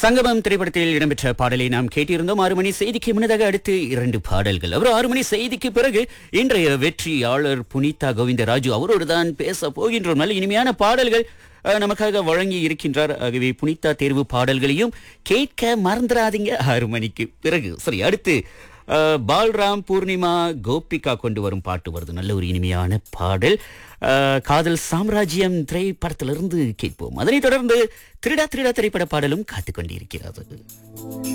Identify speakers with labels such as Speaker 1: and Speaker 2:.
Speaker 1: சங்கமம் திரைப்படத்தில் இடம்பெற்ற பாடலை நாம் கேட்டிருந்தோம் ஆறு மணி செய்திக்கு முன்னதாக அடுத்து இரண்டு பாடல்கள் அவர் ஆறு மணி செய்திக்கு பிறகு இன்றைய வெற்றியாளர் புனிதா கோவிந்தராஜு அவரோடு தான் பேச போகின்றோம் நல்ல இனிமையான பாடல்கள் அஹ், நமக்காக வழங்கி இருக்கின்றார் ஆகவே புனிதா தேர்வு பாடல்களையும் கேட்க மறந்துடாதீங்க ஆறு மணிக்கு பிறகு சரி அடுத்து அஹ், பால்ராம் பூர்ணிமா கோபிகா கொண்டு வரும் பாட்டு வருது நல்ல ஒரு இனிமையான பாடல் அஹ், காதல் சாம்ராஜ்யம் திரைப்படத்திலிருந்து கேட்போம் அதனைத் தொடர்ந்து திருடா திருடா திரைப்பட பாடலும் காத்துக் கொண்டிருக்கிறது